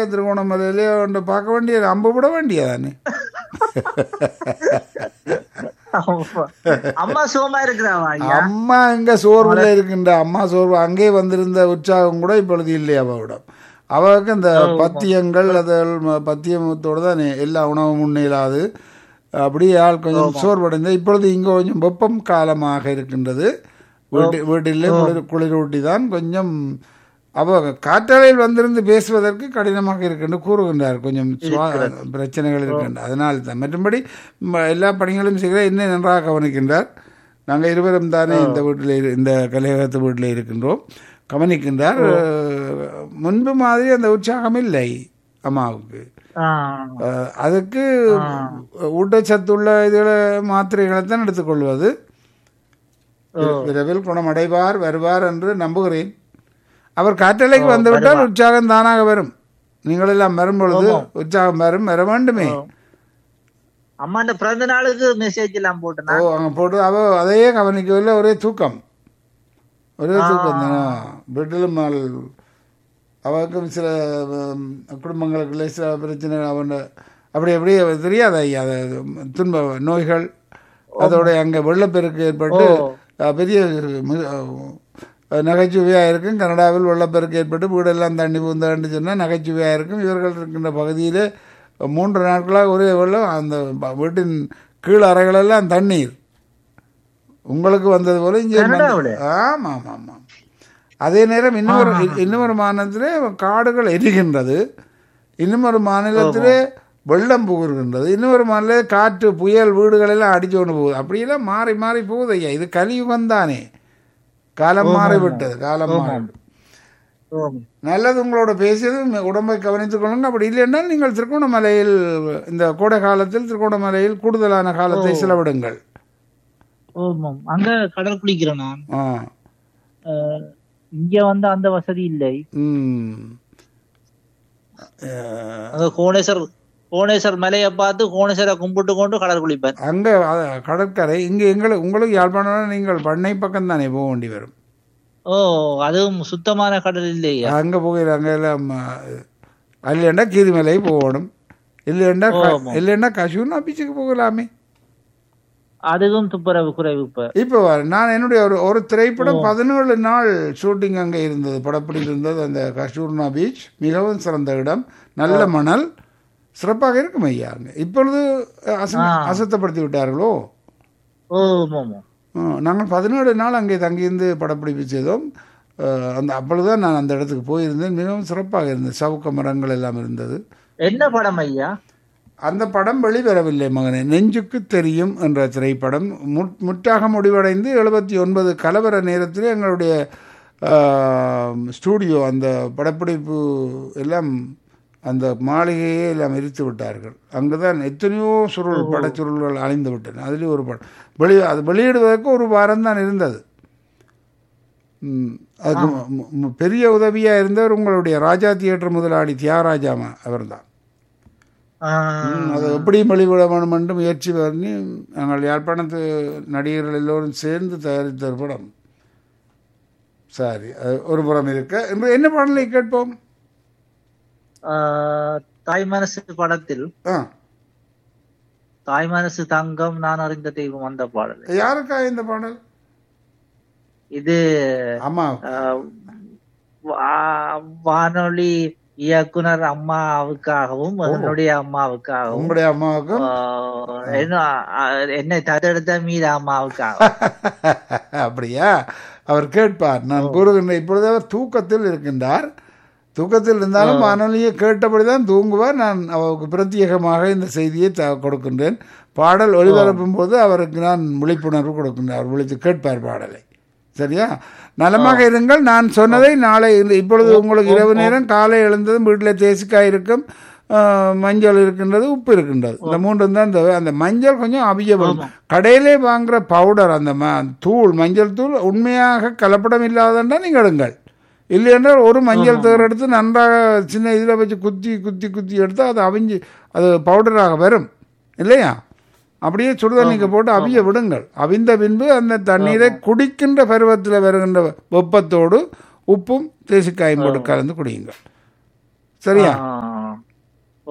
திருகோணமலையிலே ஒன்று பார்க்க வேண்டிய அம்பு விட வேண்டியதானே அம்மா சுகமா இருக்கிறாவா ஐயா அம்மா எங்க சோர்வுல இருக்கின்ற அம்மா சோர்வு அங்கே வந்திருந்த உற்சாகம் கூட இப்பொழுது இல்லை அவவிடம் அவருக்கு இந்த பத்தியங்கள் அது பத்தியத்தோடு தான் எல்லா உணவும் முன்னிலாது அப்படியே ஆள் கொஞ்சம் சோர்வடைந்த இப்பொழுது இங்கே கொஞ்சம் வெப்பம் காலமாக இருக்கின்றது வீட்டு வீட்டிலே குளிர் குளிரூட்டி தான் கொஞ்சம் அவ காற்றாலையில் வந்திருந்து பேசுவதற்கு கடினமாக இருக்கின்ற கூறுகின்றார் கொஞ்சம் சுவா பிரச்சனைகள் இருக்கின்ற அதனால் தான் மற்றும்படி ம- எல்லா பணிகளும் செய்கிற என்ன நன்றாக கவனிக்கின்றார் நாங்கள் இருவரும் தானே இந்த வீட்டில் இரு- இந்த கலையகத்து வீட்டில் இருக்கின்றோம் கவனிக்கின்றார் முன்பு மாதிரி அந்த உற்சாகம் இல்லை அம்மாவுக்கு ஆ, அஹ், அதுக்கு ஊட்டச்சத்துள்ள இதில் மாத்திரைகளை தான் எடுத்துக்கொள்வது விரைவில் குணமடைவார் வருவார் என்று நம்புகிறேன் அவர் காற்றலைக்கு வந்துவிட்டால் உற்சாகம் தானாக வரும் நீங்கள் எல்லாம் வரும் பொழுது உற்சாகம் வரும் வர வேண்டுமே அம்மா இந்த பிறந்த நாளுக்கு மெசேஜ் எல்லாம் ஓ போட்டேனா அங்கே போட்டு அவ அதையே கவனிக்கவில்லை ஒரே தூக்கம் ஒரே தூக்கம் தான் வீட்டிலும் ஆள் அவருக்கும் சில உம், குடும்பங்களுக்குள்ள சில பிரச்சனை அவன் அப்படி அப்படியே தெரியாத ஐயா அது துன்ப நோய்கள் அதோட அங்கே வெள்ளப்பெருக்கு ஏற்பட்டு அஹ், பெரிய மி- அஹ், நகைச்சுவையாக இருக்கும் கனடாவில் வெள்ளப்பெருக்கு ஏற்பட்டு வீடெல்லாம் தண்ணி பூந்தாண்டு சொன்னால் நகைச்சுவையாக இருக்கும் இவர்கள் இருக்கின்ற பகுதியில் மூன்று நாட்களாக ஒரே வெள்ளம் அந்த ப- வீட்டின் கீழ் அறைகளெல்லாம் தண்ணீர் உங்களுக்கு வந்தது போல இங்கே கனடாவுல? ஆமாம் ஆமாம் ஆமாம் அதே நேரம் இன்னொரு இன்னொரு மாநிலத்திலே காடுகள் எரிகின்றது இன்னொரு மாநிலத்திலே வெள்ளம் புகுகின்றது இன்னொரு மாநில காற்று புயல் வீடுகளெல்லாம் அடிச்சு கொண்டு போகுது அப்படியெல்லாம் மாறி மாறி போகுது ஐயா இது கலியுகம் தானே காலம் மாறிவிட்டது காலம் மாறி ஓம். நல்லது உங்களோட பேசியது உங்க உடம்பை கவனித்துக் கொள்ளுங்க அப்படி இல்லைன்னா நீங்கள் திருகோணமலையில் இந்த கோடை காலத்தில் திருகோணமலையில் கூடுதலான காலத்தை செலவிடுங்கள் ஓம் அங்க கடல் குளிக்கிறேன் நான் ஆ அஹ், இங்க வந்து அந்த வசதி இல்லை ம் அஹ், அங்க கோணேஸ்வர் கோணேஸ்வர் மலையை பார்த்து கோணேஸ்வரை கும்பிட்டு கொண்டு கடல் குளிப்பேன் அங்கே அ- கடற்கரை இங்கே எங்களுக்கு உங்களுக்கு யாழ்ப்பாணம் நீங்கள் பண்ணை பக்கம் தானே போக வேண்டி வரும் ஓ அதுவும் சுத்தமான கடல் இல்லையா அங்கே போகிற அங்கே எல்லாம் இல்லைன்னா கீரிமலை போகணும் இல்லைன்னா க- இல்லைன்னா கஷூர்னா பீச்சுக்கு போகலாமே அதுவும் துப்புரவு குறைவு இப்ப இப்போ வர நான் என்னுடைய ஒரு ஒரு திரைப்படம் பதினேழு நாள் ஷூட்டிங் அங்கே இருந்தது படப்பிடிப்பு இருந்தது அந்த கஷூர்னா பீச் மிகவும் சிறந்த இடம் நல்ல மணல் சிறப்பாக இருக்கும் ஐயா அங்கே இப்பொழுது அச அசத்தப்படுத்தி விட்டார்களோ ஓம் ஓம் ஓம். ம், நாங்கள் பதினேழு நாள் அங்கே தங்கியிருந்து படப்பிடிப்பு செய்தோம் அஹ், அந்த அப்பொழுதுதான் நான் அந்த இடத்துக்கு போயிருந்தேன் மிகவும் சிறப்பாக இருந்தது சவுக்க மரங்கள் எல்லாம் இருந்தது என்ன படம் ஐயா அந்த படம் வெளிவரவில்லை மகனே நெஞ்சுக்கு தெரியும் என்ற திரைப்படம் முற்- முற்றாக முடிவடைந்து எழுபத்தி ஒன்பது கலவர நேரத்தில் எங்களுடைய ஆஹ், ஸ்டூடியோ அந்த படப்பிடிப்பு எல்லாம் அந்த மாளிகையே எல்லாம் எரித்து விட்டார்கள் அங்கே தான் எத்தனையோ சுருள் படச்சுருள்கள் அழிந்து விட்டன அதுலேயும் ஒரு படம் வெளி அது வெளியிடுவதற்கு ஒரு வாரம் தான் இருந்தது ம், அதுக்கு மு- மு- பெரிய உதவியாக இருந்தவர் உங்களுடைய ராஜா தியேட்டர் முதலாளி தியாகராஜாமா அவர்தான் ஆஹ், ம், அதை எப்படி வெளிவிட வேண்டும் என்று முயற்சி பண்ணி நாங்கள் யாழ்ப்பாணத்து நடிகர்கள் எல்லோரும் சேர்ந்து தயாரித்த ஒரு படம் சரி அது ஒரு புறம் இருக்க இன்று என்ன பாடலை கேட்போம் ஆஹ், தாய் மனசு படத்தில் ஆ தாய் மனசு தங்கம் நான் அறிந்த தெய்வம் அந்த பாடல் யாருக்கா இந்த பாடல் இது ஆமா ஆஹ், வா- வானொலி இயக்குனர் அம்மாவுக்காகவும் என்னுடைய அம்மாவுக்காகவும் உங்களுடைய அம்மாவுக்கும் ஆஹ், என்ன- ஆஹ், என்னை தத்தெடுத்த மீத அம்மாவுக்காக அப்படியா அவர் கேட்பார் நான் கூறுகின்ற இப்பொழுது அவர் தூக்கத்தில் இருக்கின்றார் தூக்கத்தில் இருந்தாலும் வானொலியை கேட்டபடிதான் தூங்குவார் நான் அவருக்கு பிரத்யேகமாக இந்த செய்தியை த கொடுக்கின்றேன் பாடல் ஒளிபரப்பும் போது அவருக்கு நான் விழிப்புணர்வு கொடுக்கின்றேன் அவர் விழித்து கேட்பார் பாடலை சரியா நலமாக இருங்கள் நான் சொன்னதை நாளை இந்த- இப்பொழுது உங்களுக்கு இரவு நேரம் காலை எழுந்ததும் வீட்டில் தேசிக்காய் இருக்கும் ஆஹ், மஞ்சள் இருக்கின்றது உப்பு இருக்கின்றது இந்த மூன்று தான் இந்த அந்த மஞ்சள் கொஞ்சம் அபியப்படும் கடையிலே வாங்குற பவுடர் அந்த ம தூள் மஞ்சள் தூள் உண்மையாக கலப்படம் இல்லாதண்டா நீங்கள் எடுங்கள் இல்லை என்றால் ஒரு மஞ்சள் தகர் எடுத்து நன்றாக சின்ன இதில் வச்சு குத்தி குத்தி குத்தி எடுத்து அது அவிஞ்சு அது பவுடராக வரும் இல்லையா அப்படியே சுடுதண்ணிக்கு போட்டு அவிய விடுங்கள் அவிந்த பின்பு அந்த தண்ணீரை குடிக்கின்ற பருவத்தில் வருகின்ற வெப்பத்தோடு உப்பும் தேசிக்காயும் போட்டு கலந்து குடியுங்கள் சரியா ஆஹ்,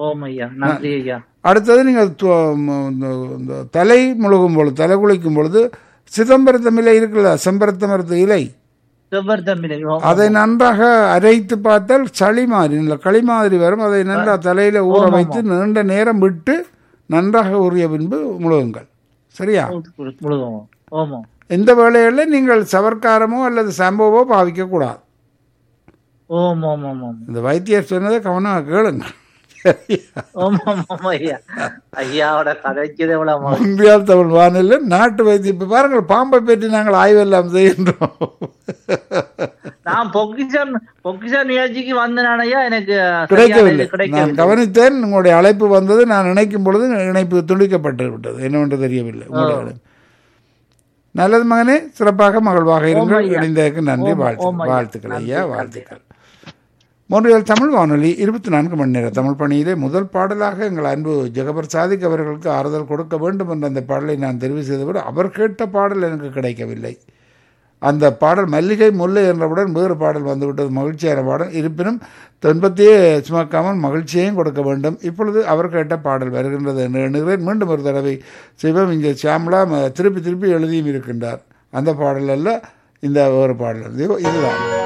ஓம் ஐயா நன்றி ஐயா அடுத்தது நீங்கள் து- ம- இந்த- இந்த தலை முழுகும் பொழுது தலை குளிக்கும் பொழுது சிதம்பரத்தம் இலை இருக்குல்ல செம்பரத்தமரத்து இலை செவ்வர் தம்பிலை ஓம் அதை நன்றாக அரைத்து பார்த்தால் சளி மாதிரி இல்லை களி மாதிரி வரும் அதை நல்லா தலையில ஊற வைத்து நீண்ட நேரம் விட்டு நன்றாக ஊறிய பின்பு முழுகுங்கள் சரியா முழுதும் ஓமோ எந்த வேளைகளில் நீங்கள் சவர்க்காரமோ அல்லது சம்பவோ பாவிக்க கூடாது ஓம் ஓம் ஓம் ஓம் இந்த வைத்தியர் சொன்னதை கவனமாக கேளுங்க சரியா? ஓம் ஓம் ஓம் ஐயா ஐயாவோட கதைக்குது எவ்வளவு மகிழ்ச்சி. முன்பியால் தமிழ் வானிலை நாட்டு வைத்தியம் இப்போ பாருங்கள் பாம்பை பற்றி நாங்கள் ஆய்வெல்லாம் செய்கின்றோம் நான் பொக்கிஷன் பொக்கிஷன் நிகழ்ச்சிக்கு வந்தேன் ஐயா எனக்கு சரியான கிடைக்கவில்லை இது கிடைக்கவில்லை நான் கவனித்தேன் உங்களுடைய அழைப்பு வந்தது நான் நினைக்கும் பொழுது இணைப்பு துண்டிக்கப்பட்டு விட்டது என்னவென்று தெரியவில்லை உங்களுடைய அழைப்பு. நல்லது மகனே சிறப்பாக மகிழ்வாக இருங்கள் இணைந்ததற்கு நன்றி வாழ்த்து வாழ்த்துக்கள் ஐயா வாழ்த்துக்கள் மொன்றியல் தமிழ் வானொலி இருபத்தி நான்கு மணி நேர தமிழ் பணியிலே முதல் பாடலாக எங்கள் அன்பு ஜெகபர் சாதிக் அவர்களுக்கு ஆறுதல் கொடுக்க வேண்டும் என்ற அந்த பாடலை நான் தெரிவு செய்தபோது அவர் கேட்ட பாடல் எனக்கு கிடைக்கவில்லை அந்த பாடல் மல்லிகை முல்லை என்றவுடன் வேறு பாடல் வந்துவிட்டது மகிழ்ச்சியான பாடல் இருப்பினும் துன்பத்தையே சுமக்காமல் மகிழ்ச்சியையும் கொடுக்க வேண்டும் இப்பொழுது அவர் கேட்ட பாடல் வருகின்றது என்று எண்ணுகிறேன் மீண்டும் ஒரு தடவை சிவம் இங்கே சியாமலா ம- திருப்பி திருப்பி எழுதியும் இருக்கின்றார் அந்த பாடல் அல்ல இந்த ஒரு பாடல் இது இதுதான்